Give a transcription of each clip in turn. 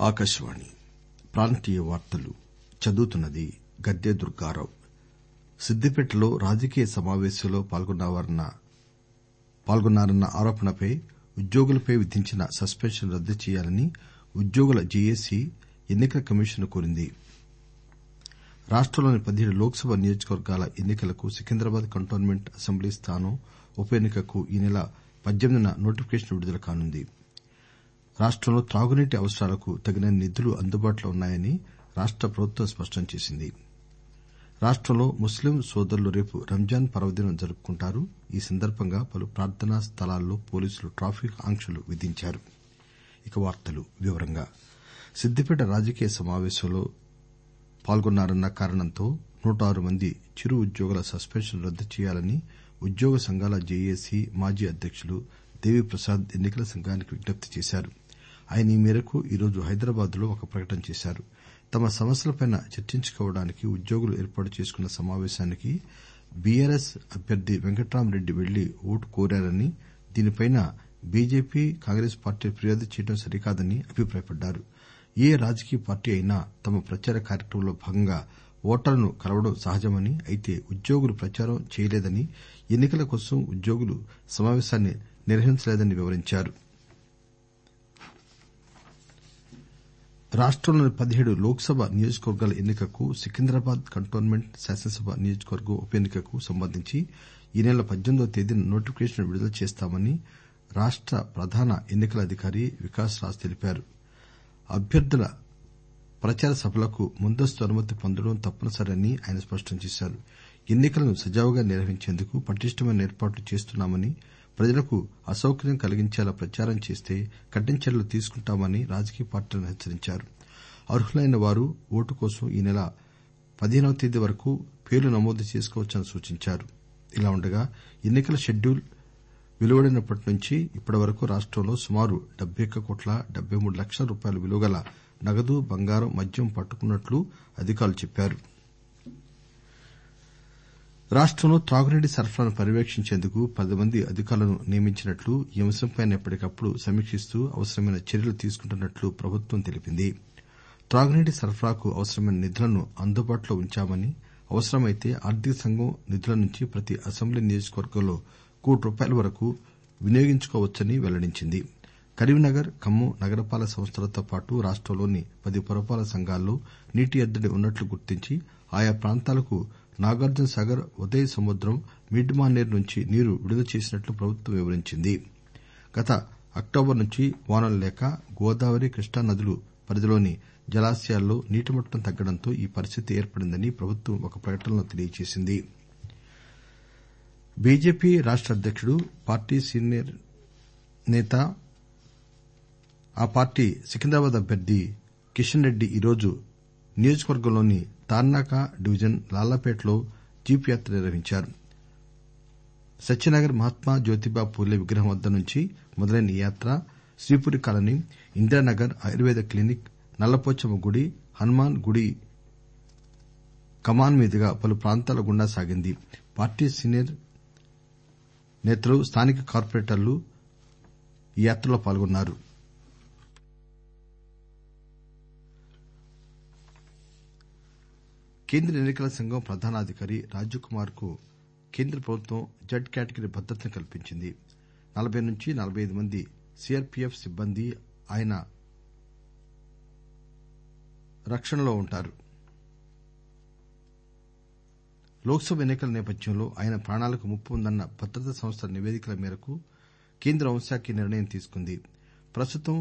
ఆకాశవాణి ప్రాంతీయ వార్తలు చదువుతున్నది గద్దె దుర్గారావు సిద్దిపేటలో రాజకీయ సమావేశంలో పాల్గొన్నారన్న ఆరోపణపై ఉద్యోగులపై విధించిన సస్పెన్షన్ రద్దు చేయాలని ఉద్యోగుల జెఎసి ఎన్ని కల కమిషన్ ను కోరింది రాష్టంలోని పదిహేడు లోక్ సభ నియోజకవర్గాల ఎన్ని కలకు సికింద్రాబాద్ కంటోన్మెంట్ అసెంబ్లీ స్థానం ఉప ఎన్ని కకు ఈ నెల పద్దెనిమిదిన నోటిఫికేషన్ విడుదల కానుంది రాష్టంలో త్రాగునీటి అవసరాలకు తగినన్ని నిధులు అందుబాటులో ఉన్నాయని రాష్ట ప్రభుత్వం స్పష్టం చేసింది రాష్టంలో ముస్లిం సోదరులు రేపు రంజాన్ పర్వదినం జరుపుకుంటారు ఈ సందర్బంగా పలు ప్రార్థనా స్థలాల్లో పోలీసులు ట్రాఫిక్ ఆంక్షలు విధించారు సిద్దిపేట రాజకీయ సమావేశంలో పాల్గొన్నారన్న కారణంతో నూట ఆరు మంది చిరు ఉద్యోగుల సస్పెన్షన్ రద్దు చేయాలని ఉద్యోగ సంఘాల జెఎసి మాజీ అధ్యకులు దేవీప్రసాద్ ఎన్ని కల సంఘానికి విజ్ఞప్తి చేశారు ఆయన ఈ మేరకు ఈరోజు హైదరాబాద్ లో ఒక ప్రకటన చేశారు తమ సమస్యలపై చర్చించుకోవడానికి ఉద్యోగులు ఏర్పాటు చేసుకున్న సమావేశానికి బీఆర్ఎస్ అభ్యర్థి వెంకట్రామరెడ్డి వెళ్లి ఓటు కోరారని దీనిపై బీజేపీ కాంగ్రెస్ పార్టీలు ఫిర్యాదు చేయడం సరికాదని అభిప్రాయపడ్డారు ఏ రాజకీయ పార్టీ అయినా తమ ప్రచార కార్యక్రమంలో భాగంగా ఓటర్లను కలవడం సహజమని అయితే ఉద్యోగులు ప్రచారం చేయలేదని ఎన్ని కల కోసం ఉద్యోగులు సమావేశాన్ని నిర్వహించలేదని వివరించారు రాష్టంలోని పదిహేడు లోక్ సభ నియోజకవర్గాల ఎన్ని కకు సికింద్రాబాద్ కంటోన్మెంట్ శాసనసభ నియోజకవర్గం ఉప ఎన్ని కకు సంబంధించి ఈ నెల పద్దెనిమిదివ తేదీన నోటిఫికేషన్ విడుదల చేస్తామని రాష్ట ప్రధాన ఎన్ని కల అధికారి వికాస్ రాజ్ తెలిపారు అభ్యర్థుల ప్రచార సభలకు ముందస్తు అనుమతి పొందడం తప్పనిసరి అని ఆయన స్పష్టం చేశారు ఎన్ని కలను సజావుగా నిర్వహించేందుకు పటిష్టమైన ఏర్పాట్లు చేస్తున్నామని ప్రజలకు అసౌకర్యం కలిగించేలా ప్రచారం చేస్తే కఠిన చర్యలు తీసుకుంటామని రాజకీయ పార్టీలను హెచ్చరించారు అర్హులైన వారు ఓటు కోసం ఈ నెల పదిహేనవ తేదీ వరకు పేర్లు నమోదు చేసుకోవచ్చని సూచించారు ఇలా ఉండగా ఎన్ని కల షెడ్యూల్ వెలువడినప్పటి నుంచి ఇప్పటివరకు రాష్టంలో సుమారు డెబ్బై ఒక్క కోట్ల డెబ్బై మూడు లక్షల రూపాయల విలువగల నగదు బంగారం మద్యం పట్టుకున్నట్లు అధికారులు చెప్పారు రాష్టంలో త్రాగునీటి సరఫరాను పర్యవేక్షించేందుకు పది మంది అధికారులను నియమించినట్లు ఈ అంశంపై ఎప్పటికప్పుడు సమీకిస్తూ అవసరమైన చర్యలు తీసుకుంటున్నట్లు ప్రభుత్వం తెలిపింది త్రాగునీటి సరఫరాకు అవసరమైన నిధులను అందుబాటులో ఉంచామని అవసరమైతే ఆర్థిక సంఘం నిధుల నుంచి ప్రతి అసెంబ్లీ నియోజకవర్గంలో కోటి రూపాయల వరకు వినియోగించుకోవచ్చని వెల్లడించింది కరీంనగర్ ఖమ్మం నగరపాలక సంస్థలతో పాటు రాష్టంలోని పది పురపాలక సంఘాల్లో నీటి ఎద్దడి ఉన్నట్లు గుర్తించి ఆయా ప్రాంతాలకు నాగార్జున సాగర్ ఉదయ్ సముద్రం మిడ్మానేర్ నుంచి నీరు విడుదల చేసినట్లు ప్రభుత్వం వివరించింది గత అక్టోబర్ నుంచి వానలు లేక గోదావరి కృష్ణా నదుల పరిధిలోని జలాశయాల్లో నీటిమట్టం తగ్గడంతో ఈ పరిస్థితి ఏర్పడిందని ప్రభుత్వం ఒక ప్రకటనలో తెలియజేసింది బీజేపీ రాష్ట అధ్యకుడు పార్టీ సీనియర్ నేత ఆ పార్టీ సికింద్రాబాద్ అభ్యర్థి కిషన్ రెడ్డి ఈరోజు నియోజకవర్గంలోని తార్నాక డివిజన్ లాల్లాపేటలో జీప్ యాత్ర నిర్వహించారు సత్యనగర్ మహాత్మా జ్యోతిబా పూలే విగ్రహం వద్ద నుంచి మొదలైన ఈ యాత్ర శ్రీపురి కాలనీ ఇందిరానగర్ ఆయుర్వేద క్లినిక్ నల్లపోచమ్మ గుడి హనుమాన్ గుడి కమాన్ మీదుగా పలు ప్రాంతాల గుండా సాగింది పార్టీ సీనియర్ నేతలు స్థానిక కార్పొరేటర్లు ఈ యాత్రలో పాల్గొన్నారు కేంద్ర ఎన్ని కల సంఘం ప్రధానాధికారి రాజీవ్ కుమార్ కు కేంద్ర ప్రభుత్వం జెడ్ కేటగిరీ భద్రతను కల్పించింది నలబై నుంచి నలబై అయిదు మంది సీఆర్పీఎఫ్ సిబ్బంది ఆయన రక్షణలో ఉంటారు లోక్ సభ ఎన్ని కల నేపథ్యంలో ఆయన ప్రాణాలకు ముప్పు ఉందన్న భద్రతా సంస్థల నివేదికల మేరకు కేంద్ర హోంశాఖ ఈ నిర్ణయం తీసుకుంది ప్రస్తుతం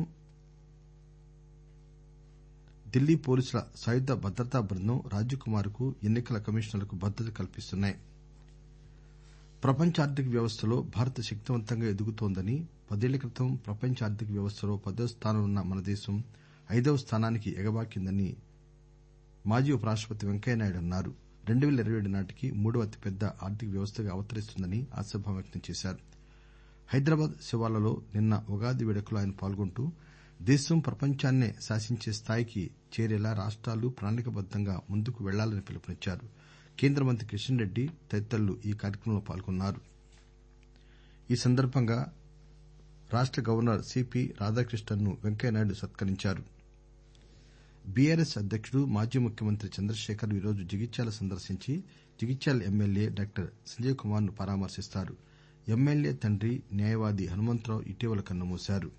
ఢిల్లీ పోలీసుల సాయుధ భద్రతా బృందం రాజీవ్ కుమార్ కు ఎన్ని కల కమిషనర్లకు భద్రత కల్పిస్తున్నాయి ప్రపంచ ఆర్థిక వ్యవస్థలో భారత్ శక్తివంతంగా ఎదుగుతోందని పదేళ్ల క్రితం ప్రపంచ ఆర్థిక వ్యవస్థలో పదో స్థానంలో ఉన్న మన దేశం ఐదవ స్థానానికి ఎగబాకిందని మాజీ ఉపరాష్టపతి వెంకయ్యనాయుడు అన్నారు రెండు పేల ఇరవై ఏడు నాటికి మూడవ అతిపెద్ద ఆర్థిక వ్యవస్థగా అవతరిస్తుందని ఆశాభావం వ్యక్తం చేశారు హైదరాబాద్ శివార్లలో నిన్న ఉగాది వేడుకలో ఆయన పాల్గొంటూ దేశం ప్రపంచాన్నే శాసించే స్థాయికి చేరేలా రాష్టాలు ప్రణాళికాబద్దంగా ముందుకు వెళ్లాలని పిలుపునిచ్చారు కేంద్ర మంత్రి కిషన్ రెడ్డి తదితరులు ఈ కార్యక్రమంలో పాల్గొన్నారు ఈ సందర్బంగా రాష్ట గవర్నర్ సిపి రాధాకృష్ణన్ ను వెంకయ్యనాయుడు సత్కరించారు బీఆర్ఎస్ అధ్యకుడు మాజీ ముఖ్యమంత్రి చంద్రశేఖర్ ఈరోజు జగిత్యాల సందర్శించి జగిత్యాల ఎమ్మెల్యే డాక్టర్ సంజయ్ కుమార్ ను పరామర్శిస్తారు ఎమ్మెల్యే తండ్రి న్యాయవాది హనుమంతరావు ఇటీవల కన్నుమూశారు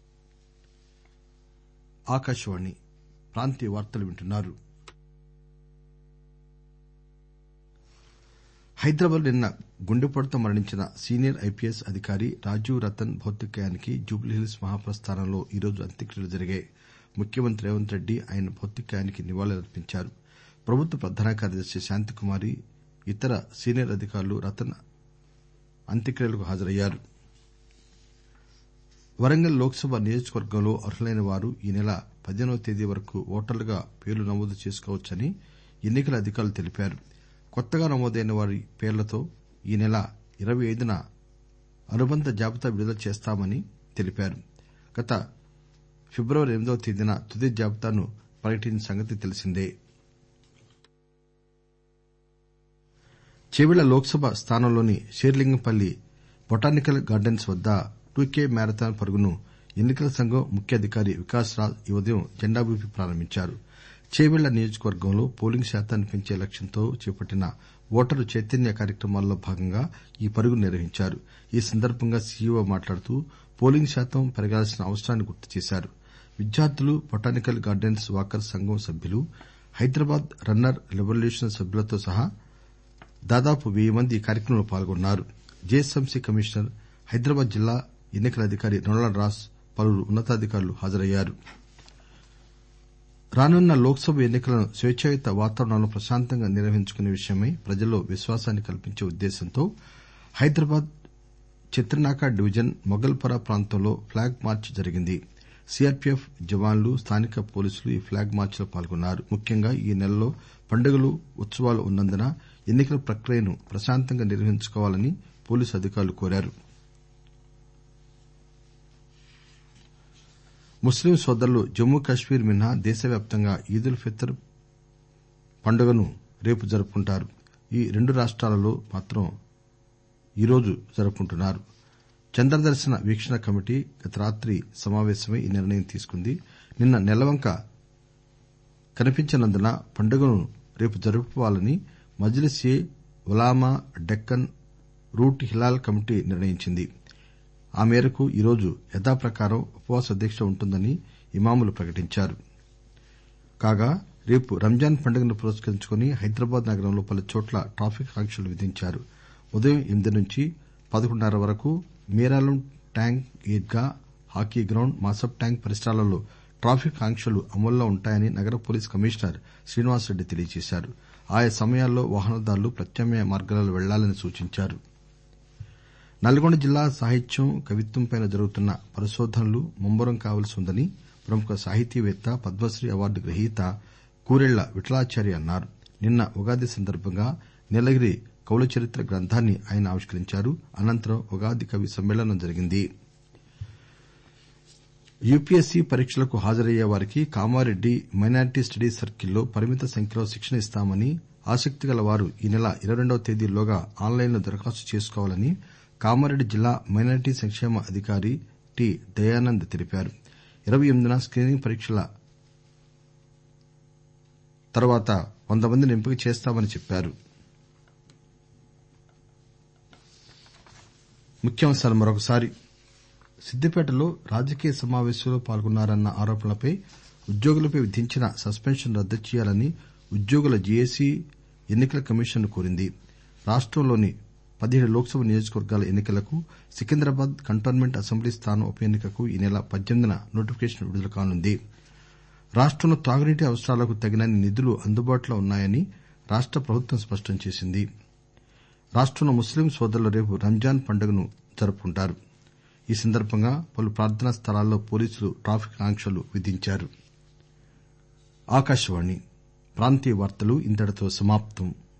హైదరాబాద్ లో నిన్న గుండెపోటుతో మరణించిన సీనియర్ ఐపీఎస్ అధికారి రాజీవ్ రతన్ భౌతికకాయానికి జూబ్లీహిల్స్ మహాప్రస్థానంలో ఈరోజు అంత్యక్రియలు జరిగాయి ముఖ్యమంత్రి రేవంత్ రెడ్డి ఆయన భౌతికకాయానికి నివాళులర్పించారు ప్రభుత్వ ప్రధాన కార్యదర్శి శాంతికుమారి ఇతర సీనియర్ అధికారులు రతన్ అంత్యక్రియలకు హాజరయ్యారు వరంగల్ లోక్ సభ నియోజకవర్గంలో అర్హులైన వారు ఈ నెల పదిహేనవ తేదీ వరకు ఓటర్లుగా పేర్లు నమోదు చేసుకోవచ్చని ఎన్ని కల అధికారులు తెలిపారు కొత్తగా నమోదైన వారి పేర్లతో ఈ నెల ఇరవై ఐదున అనుబంధ జాబితా విడుదల చేస్తామని తెలిపారు గత ఫిబ్రవరి ఎనిమిదవ తేదీన తుది జాబితాను ప్రకటించిన సంగతి తెలిసిందే చేవెళ్ల లోక్ సభ స్థానంలోని శేర్లింగంపల్లి బొటానికల్ గార్డెన్స్ వద్ద టూకే మ్యారథాన్ పరుగును ఎన్ని కల సంఘం ముఖ్య అధికారి వికాస్ రాజ్ ఈ ఉదయం జెండా ఊపి ప్రారంభించారు చేవెళ్ల నియోజకవర్గంలో పోలింగ్ శాతాన్ని పెంచే లక్ష్యంతో చేపట్టిన ఓటరు చైతన్య కార్యక్రమాల్లో భాగంగా ఈ పరుగును నిర్వహించారు ఈ సందర్బంగా సీఈఓ మాట్లాడుతూ పోలింగ్ శాతం పెరగాల్సిన అవసరాన్ని గుర్తు చేశారు విద్యార్థులు బొటానికల్ గార్డెన్స్ వాకర్స్ సంఘం సభ్యులు హైదరాబాద్ రన్నర్ రెవల్యూషన్ సభ్యులతో సహా దాదాపు వెయ్యి మంది ఈ కార్యక్రమంలో పాల్గొన్నారు జీహెచ్ఎంసీ కమిషనర్ హైదరాబాద్ జిల్లా ఎన్ని కల అధికారి రొనాల్డ్ రాస్ పలువురు ఉన్న తాధికారులు హాజరయ్యారు రానున్న లోక్ సభ ఎన్ని కలను స్వేచ్ఛాయుత వాతావరణంలో ప్రశాంతంగా నిర్వహించుకునే విషయమై ప్రజల్లో విశ్వాసాన్ని కల్పించే ఉద్దేశ్యంతో హైదరాబాద్ చిత్రనాక డివిజన్ మొగల్పరా ప్రాంతంలో ఫ్లాగ్ మార్చ్ జరిగింది సీఆర్పీఎఫ్ జవాన్లు స్థానిక పోలీసులు ఈ ఫ్లాగ్ మార్చ్ లో పాల్గొన్నారు ముఖ్యంగా ఈ నెలలో పండుగలు ఉత్సవాలు ఉన్నందున ఎన్ని కల ప్రక్రియను ప్రశాంతంగా నిర్వహించుకోవాలని పోలీసు అధికారులు కోరారు ముస్లిం సోదరులు జమ్మూ కశ్మీర్ మినహా దేశవ్యాప్తంగా ఈద్ ఉల్ ఫితర్ పండుగను రేపు జరుపుకుంటారు ఈ రెండు రాష్టాలలో మాత్రం ఈరోజు జరుపుకుంటున్నారు చంద్రదర్శన వీక్షణ కమిటీ గత రాత్రి సమావేశమై ఈ నిర్ణయం తీసుకుంది నిన్న నెలవంక కనిపించనందున పండుగను రేపు జరుపుకోవాలని మజ్లిస్ ఎ ఉలామా డెక్కన్ రూట్ హిలాల్ కమిటీ నిర్ణయించింది ఆ మేరకు ఈరోజు యథాప్రకారం ఉపవాస దీక్ష ఉంటుందని ఇమాములు ప్రకటించారు కాగా రేపు రంజాన్ పండుగను పురస్కరించుకుని హైదరాబాద్ నగరంలో పలుచోట్ల ట్రాఫిక్ ఆంక్షలు విధించారు ఉదయం ఎనిమిది నుంచి పదకొండున్నర వరకు Mir Alam tank Eidgah hockey ground Masab tank పరిసరాలలో ట్రాఫిక్ ఆంక్షలు అమల్లో ఉంటాయని నగర పోలీస్ కమిషనర్ శ్రీనివాసరెడ్డి తెలియజేశారు ఆయా సమయాల్లో వాహనదారులు ప్రత్యామ్నాయ మార్గాలలో వెళ్లాలని సూచించారు నల్గొండ జిల్లా సాహిత్యం కవిత్వంపై జరుగుతున్న పరిశోధనలు ముమ్మరం కావాల్సి ఉందని ప్రముఖ సాహితీవేత్త పద్మశ్రీ అవార్డు గ్రహీత కూరెళ్ల విఠలాచారి అన్నారు నిన్న ఉగాది సందర్బంగా నీలగిరి కవుల చరిత్ర గ్రంథాన్ని ఆయన ఆవిష్కరించారు అనంతరం ఉగాది కవి సమ్మేళనం జరిగింది యూపీఎస్సీ పరీక్షలకు హాజరయ్యే వారికి కామారెడ్డి మైనారిటీ స్టడీస్ సర్కిల్లో పరిమిత సంఖ్యలో శిక్షణ ఇస్తామని ఆసక్తిగల వారు ఈ నెల ఇరవై రెండవ తేదీలోగా ఆన్లైన్లో దరఖాస్తు చేసుకోవాలని కామారెడ్డి జిల్లా మైనారిటీ సంక్షేమ అధికారి టి దయానంద్ తెలిపారు ఇరవై ఎనిమిదిన స్కీనింగ్ పరీక్షల తర్వాత వంద మందిని ఎంపిక చేస్తామని చెప్పారు సిద్దిపేటలో రాజకీయ సమావేశంలో పాల్గొన్నారన్న ఆరోపణలపై ఉద్యోగులపై విధించిన సస్పెన్షన్ రద్దు చేయాలని ఉద్యోగుల జేఏసీ ఎన్ని కల కమిషన్ ను కోరింది రాష్టంలోని పదిహేడు లోక్ సభ నియోజకవర్గాల ఎన్ని కలకు సికింద్రాబాద్ కంటోన్మెంట్ అసెంబ్లీ స్థానం ఉప ఎన్నికకు ఈ నెల పద్దెనిమిదిన నోటిఫికేషన్ విడుదల కానుంది రాష్టంలో తాగునీటి అవసరాలకు తగినన్ని నిధులు అందుబాటులో ఉన్నాయని రాష్ట ప్రభుత్వం స్పష్టం చేసింది రాష్టంలో ముస్లిం సోదరులు రేపు రంజాన్ పండుగను జరుపుకుంటారు ఈ సందర్బంగా పలు ప్రార్థనా స్థలాల్లో పోలీసులు ట్రాఫిక్ ఆంక్షలు విధించారు